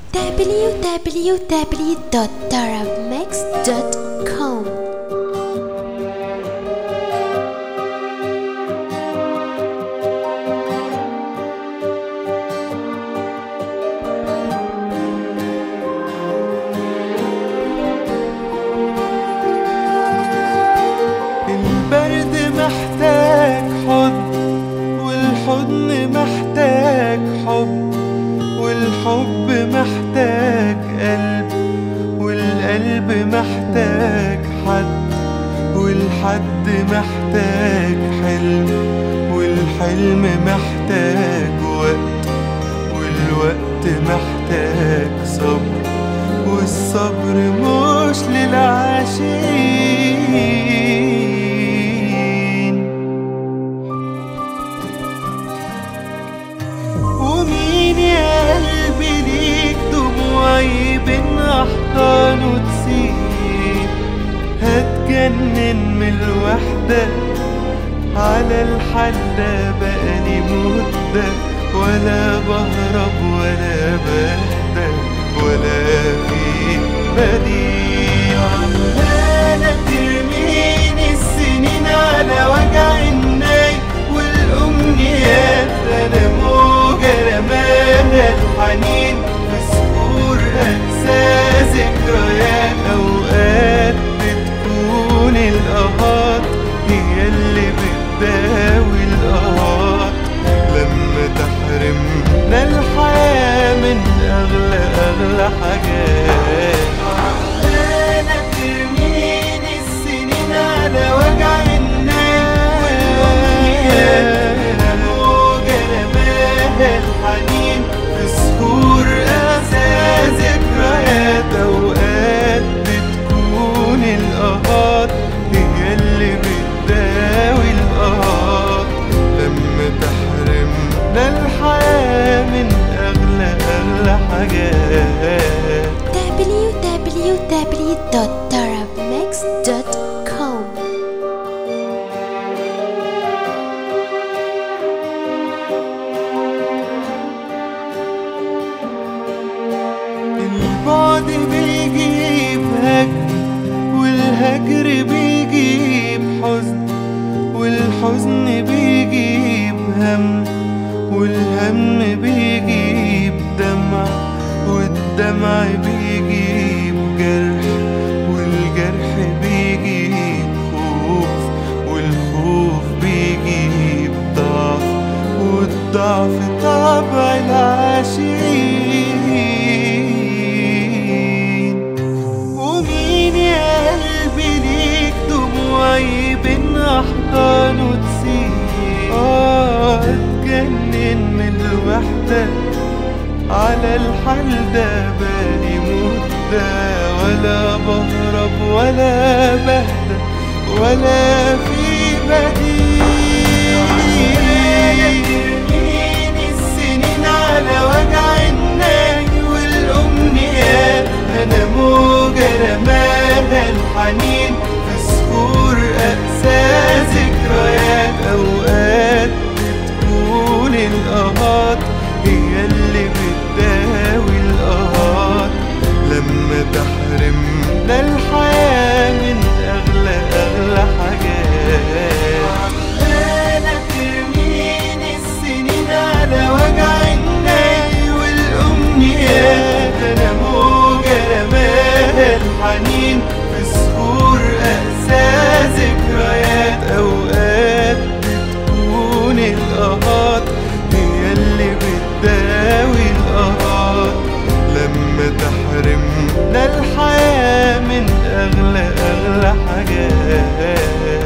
www.darabmix.com البرد محتاج حضن والحضن محتاج حب والحب محتاج قلب والقلب محتاج حد والحد محتاج حلم والحلم محتاج وقت والوقت محتاج صبر والصبر مش للعاشقين ومين يا قلبي ليك دموعي بين أحضانه تسيب هتجنن من الوحدة على الحال ده بقالي مدة ولا بهرب ولا بهدى ولا في بديل عمالة ترميني السنين على وجع الناي والأمنيات أنا موجة رماها الحنين في صخور أنسى ذكريات أوقات بتكون القهار هي اللي بتداوي القهار لما تحرمنا الحياة من أغلى أغلى حاجات أنا ترميني السنين على وجع الناس موجة رماها الحنين في صخور أنسى ذكريات أوقات بتكون القهار هي اللي بتداوي القهار لما تحرمنا الحياة من أغلى أغلى حاجات www.darabmix.com البعد بيجيب هجر والهجر بيجيب حزن والحزن بيجيب هم والهم بيجيب دمع والدمع بيجيب جرح والجرح بيجيب خوف والخوف بيجيب ضعف والضعف طبع العاشقين ومين يا قلبي ليك دموعي بين أحضانه تسيب آه اتجنن من الوحدة على الحال ده بالي مدة ولا بهرب ولا بهدى ولا في بديل يرميني السنين على وجع الناي والأمنيات أنا موجة رماها الحنين في صخور أقسى ذكريات أوقات بتكون القهار هي اللي بتداوي القهار لما تحرمنا الحياة من أغلى أغلى حاجات أنا ترميني السنين على وجع الناي والأمنيات أنا موجة رماها الحنين في صخور أقسى ذكريات أوقات بتكون القهار هي اللي بتداوي القهار لما تحرمنا الحياة من أغلى أغلى حاجات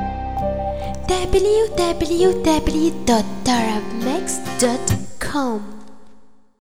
www.darabmix.com